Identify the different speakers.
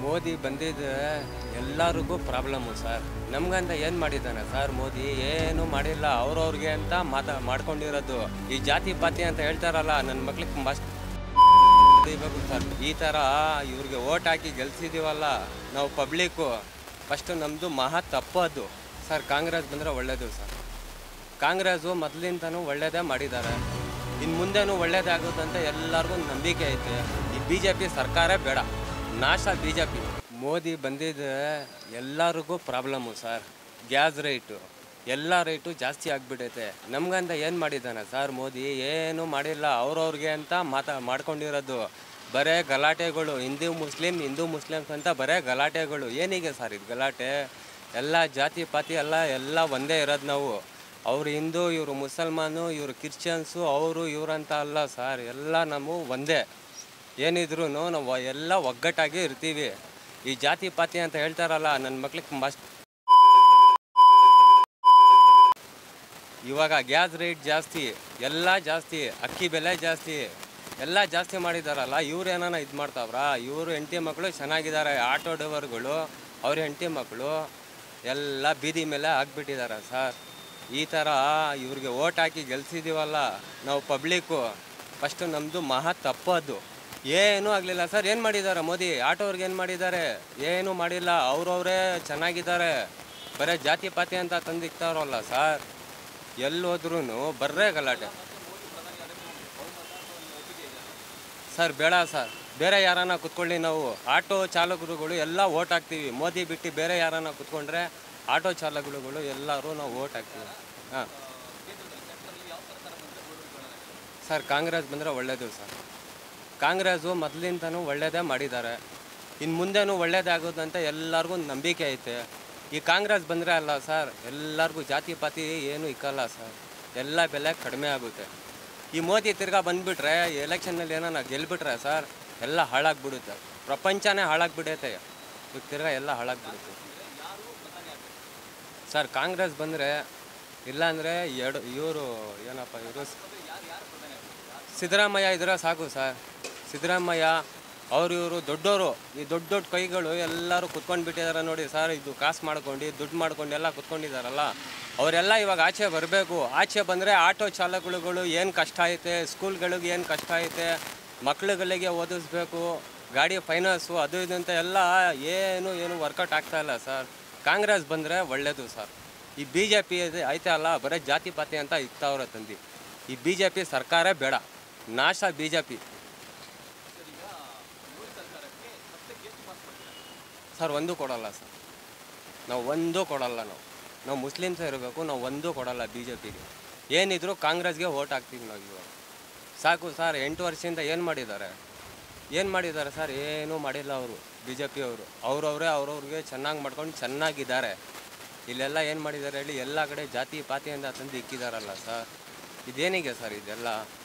Speaker 1: ಮೋದಿ ಬಂದಿದ್ದೆ ಎಲ್ಲರಿಗೂ problem sir ನಮ್ಗಂತ ಏನು ಮಾಡಿದ್ದಾನೆ ಸರ್ ಮೋದಿ ಏನು ಮಾಡಿಲ್ಲ ಅವ್ರವ್ರಿಗೆ ಅಂತ ಮಾತಾ ಮಾಡ್ಕೊಂಡಿರೋದು ಈ ಜಾತಿ ಪಾತಿ ಅಂತ ಹೇಳ್ತಾರಲ್ಲ ನನ್ನ ಮಕ್ಳಿಗೆ ಮಸ್ತ್ ಇವಾಗ ಸರ್ ಈ ಥರ ಇವ್ರಿಗೆ ಓಟ್ ಹಾಕಿ ಗೆಲ್ಸಿದೀವಲ್ಲ ನಾವು ಪಬ್ಲಿಕ್ಕು ಫಸ್ಟು ನಮ್ಮದು ಮಹಾ ತಪ್ಪು ಅದು ಸರ್ ಕಾಂಗ್ರೆಸ್ ಬಂದರೆ ಒಳ್ಳೇದು ಸರ್ ಕಾಂಗ್ರೆಸ್ಸು ಮೊದಲಿಂದನೂ ಒಳ್ಳೇದೇ ಮಾಡಿದ್ದಾರೆ ಇನ್ನು ಮುಂದೆನೂ ಒಳ್ಳೇದಾಗುತ್ತಂತ ಎಲ್ಲರಿಗೂ ನಂಬಿಕೆ ಐತೆ ಈ ಬಿ ಜೆ ಪಿ ಸರ್ಕಾರ ಬೇಡ ನಾಶ ಬಿ ಜೆ ಪಿ ಮೋದಿ ಬಂದಿದ್ದೆ ಎಲ್ಲರಿಗೂ ಪ್ರಾಬ್ಲಮ್ಮು ಸರ್ ಗ್ಯಾಸ್ ರೇಟು ಎಲ್ಲ ರೇಟು ಜಾಸ್ತಿ ಆಗಿಬಿಟ್ಟೈತೆ ನಮ್ಗಂತ ಏನು ಮಾಡಿದ್ದಾನೆ ಸರ್ ಮೋದಿ ಏನು ಮಾಡಿಲ್ಲ ಅವ್ರವ್ರಿಗೆ ಅಂತ ಮಾತಾ ಮಾಡ್ಕೊಂಡಿರೋದು ಬರೇ ಗಲಾಟೆಗಳು ಹಿಂದೂ ಮುಸ್ಲಿಂ ಹಿಂದೂ ಮುಸ್ಲಿಮ್ಸ್ ಅಂತ ಬರೇ ಗಲಾಟೆಗಳು ಏನಿಗೆ ಸರ್ ಇದು ಗಲಾಟೆ ಎಲ್ಲ ಜಾತಿ ಪಾತಿ ಎಲ್ಲ ಎಲ್ಲ ಒಂದೇ ಇರೋದು ನಾವು ಅವ್ರು ಹಿಂದೂ ಇವರು ಮುಸಲ್ಮಾನು ಇವರು ಕ್ರಿಶ್ಚಿಯನ್ಸು ಅವರು ಇವರಂತ ಅಲ್ಲ ಸರ್ ಎಲ್ಲ ನಾವು ಒಂದೇ ಏನಿದ್ರು ನಾವು ಎಲ್ಲ ಒಗ್ಗಟ್ಟಾಗಿ ಇರ್ತೀವಿ ಈ ಜಾತಿ ಪಾತಿ ಅಂತ ಹೇಳ್ತಾರಲ್ಲ ನನ್ನ ಮಕ್ಳಿಗೆ ಮಸ್ತ್ ಇವಾಗ ಗ್ಯಾಸ್ ರೇಟ್ ಜಾಸ್ತಿ ಎಲ್ಲ ಜಾಸ್ತಿ ಅಕ್ಕಿ ಬೆಲೆ ಜಾಸ್ತಿ ಎಲ್ಲ ಜಾಸ್ತಿ ಮಾಡಿದಾರಲ್ಲ ಇವ್ರು ಏನಾನ ಇದು ಮಾಡ್ತಾವ್ರ ಇವರು ಹೆಂಡತಿ ಮಕ್ಕಳು ಚೆನ್ನಾಗಿದ್ದಾರೆ ಆಟೋ ಡ್ರೈವರ್ಗಳು ಅವ್ರ ಹೆಂಡತಿ ಮಕ್ಕಳು ಎಲ್ಲ ಬೀದಿ ಮೇಲೆ ಆಗ್ಬಿಟ್ಟಿದ್ದಾರೆ ಸರ್ ಈ ಥರ ಇವ್ರಿಗೆ ಓಟ್ ಹಾಕಿ ಗೆಲ್ಸಿದೀವಲ್ಲ ನಾವು ಪಬ್ಲಿಕ್ಕು ಫಸ್ಟು ನಮ್ಮದು ಮಹಾ ತಪ್ಪು ಅದು ಏನೂ ಆಗಲಿಲ್ಲ ಸರ್ ಏನು ಮಾಡಿದ್ದಾರೆ ಮೋದಿ ಆಟೋವ್ರಿಗೆ ಏನು ಮಾಡಿದ್ದಾರೆ ಏನೂ ಮಾಡಿಲ್ಲ ಅವ್ರವರೇ ಚೆನ್ನಾಗಿದ್ದಾರೆ ಬರೀ ಜಾತಿ ಪಾತಿ ಅಂತ ತಂದಿಕ್ತಾರಲ್ಲ ಸರ್ ಎಲ್ಲೋದ್ರೂ ಬರ್ರೇ ಗಲಾಟೆ ಸರ್ ಬೇಡ ಸರ್ ಬೇರೆ ಯಾರನ್ನ ಕುತ್ಕೊಳ್ಳಿ ನಾವು ಆಟೋ ಚಾಲಕರುಗಳು ಎಲ್ಲ ಓಟ್ ಹಾಕ್ತೀವಿ ಮೋದಿ ಬಿಟ್ಟು ಬೇರೆ ಯಾರನ್ನ ಕುತ್ಕೊಂಡ್ರೆ ಆಟೋ ಚಾಲಕರುಗಳು ಎಲ್ಲರೂ ನಾವು ಓಟ್ ಹಾಕ್ತೀವಿ ಹಾಂ ಸರ್ ಕಾಂಗ್ರೆಸ್ ಬಂದರೆ ಒಳ್ಳೇದು ಸರ್ ಕಾಂಗ್ರೆಸ್ಸು ಮೊದಲಿಂದನೂ ಒಳ್ಳೇದೇ ಮಾಡಿದ್ದಾರೆ ಇನ್ನು ಮುಂದೆನೂ ಒಳ್ಳೇದಾಗೋದಂತ ಎಲ್ಲರಿಗೂ ನಂಬಿಕೆ ಐತೆ ಈ ಕಾಂಗ್ರೆಸ್ ಬಂದರೆ ಅಲ್ಲ ಸರ್ ಎಲ್ಲರಿಗೂ ಜಾತಿ ಪಾತಿ ಏನು ಇಕ್ಕಲ್ಲ ಸರ್ ಎಲ್ಲ ಬೆಲೆ ಕಡಿಮೆ ಆಗುತ್ತೆ ಈ ಮೋದಿ ತಿರ್ಗಾ ಬಂದುಬಿಟ್ರೆ ಎಲೆಕ್ಷನ್ನಲ್ಲಿ ಏನೋ ಗೆಲ್ಬಿಟ್ರೆ ಸರ್ ಎಲ್ಲ ಹಾಳಾಗ್ಬಿಡುತ್ತೆ ಪ್ರಪಂಚನೇ ಹಾಳಾಗ್ಬಿಡೈತೆ ಈಗ ತಿರ್ಗಾ ಎಲ್ಲ ಹಾಳಾಗ್ಬಿಡುತ್ತೆ ಸರ್ ಕಾಂಗ್ರೆಸ್ ಬಂದರೆ ಇಲ್ಲಾಂದರೆ ಎರಡು ಇವರು ಏನಪ್ಪ ಇವರು ಸಿದ್ದರಾಮಯ್ಯ ಇದ್ರೆ ಸಾಕು ಸರ್ ಸಿದ್ದರಾಮಯ್ಯ ಅವ್ರು ಇವರು ದೊಡ್ಡವರು ಈ ದೊಡ್ಡ ದೊಡ್ಡ ಕೈಗಳು ಎಲ್ಲರೂ ಕುತ್ಕೊಂಡು ಬಿಟ್ಟಿದ್ದಾರೆ ನೋಡಿ ಸರ್ ಇದು ಕಾಸು ಮಾಡ್ಕೊಂಡು ದುಡ್ಡು ಮಾಡ್ಕೊಂಡು ಎಲ್ಲ ಕುತ್ಕೊಂಡಿದ್ದಾರಲ್ಲ ಅವರೆಲ್ಲ ಇವಾಗ ಆಚೆ ಬರಬೇಕು ಆಚೆ ಬಂದರೆ ಆಟೋ ಚಾಲಕರುಗಳು ಏನು ಕಷ್ಟ ಐತೆ ಸ್ಕೂಲ್ಗಳಿಗೆ ಏನು ಕಷ್ಟ ಐತೆ ಮಕ್ಳುಗಳಿಗೆ ಓದಿಸ್ಬೇಕು ಗಾಡಿ ಫೈನಾನ್ಸು ಅದು ಇದು ಅಂತ ಎಲ್ಲ ಏನು ಏನು ವರ್ಕೌಟ್ ಆಗ್ತಾ ಇಲ್ಲ ಸರ್ ಕಾಂಗ್ರೆಸ್ ಬಂದರೆ ಒಳ್ಳೇದು ಸರ್ ಈ ಬಿ ಜೆ ಪಿ ಐತೆ ಅಲ್ಲ ಬರೀ ಜಾತಿ ಪಾತಿ ಅಂತ ಇಕ್ತಾವ್ರೆ ತಂದು ಈ ಬಿ ಜೆ ಪಿ ಸರ್ಕಾರ ಬೇಡ ನಾಶ ಬಿ ಜೆ ಪಿ ಸರ್ ಒಂದು ಕೊಡಲ್ಲ ಸರ್ ನಾವು ಒಂದು ಕೊಡಲ್ಲ ನಾವು ನಾವು ಮುಸ್ಲಿಮ್ಸ್ ಇರಬೇಕು ನಾವು ಒಂದು ಕೊಡಲ್ಲ ಬಿ ಜೆ ಪಿಗೆ ಏನಿದ್ರು ಕಾಂಗ್ರೆಸ್ಗೆ ಓಟ್ ಹಾಕ್ತೀವಿ ನಾವು ಇವಾಗ ಸಾಕು ಸರ್ ಎಂಟು ವರ್ಷದಿಂದ ಏನು ಮಾಡಿದ್ದಾರೆ ಏನು ಮಾಡಿದ್ದಾರೆ ಸರ್ ಏನೂ ಮಾಡಿಲ್ಲ ಅವರು ಬಿ ಜೆ ಪಿ ಅವರು ಅವ್ರವ್ರೇ ಅವ್ರವ್ರಿಗೆ ಚೆನ್ನಾಗಿ ಮಾಡ್ಕೊಂಡು ಚೆನ್ನಾಗಿದ್ದಾರೆ ಇಲ್ಲೆಲ್ಲ ಏನು ಮಾಡಿದ್ದಾರೆ ಹೇಳಿ ಎಲ್ಲ ಕಡೆ ಜಾತಿ ಪಾತಿ ಅಂತ ತಂದು ಇಕ್ಕಿದಾರಲ್ಲ ಸರ್ ಇದೇನಿಗೆ ಸರ್ ಇದೆಲ್ಲ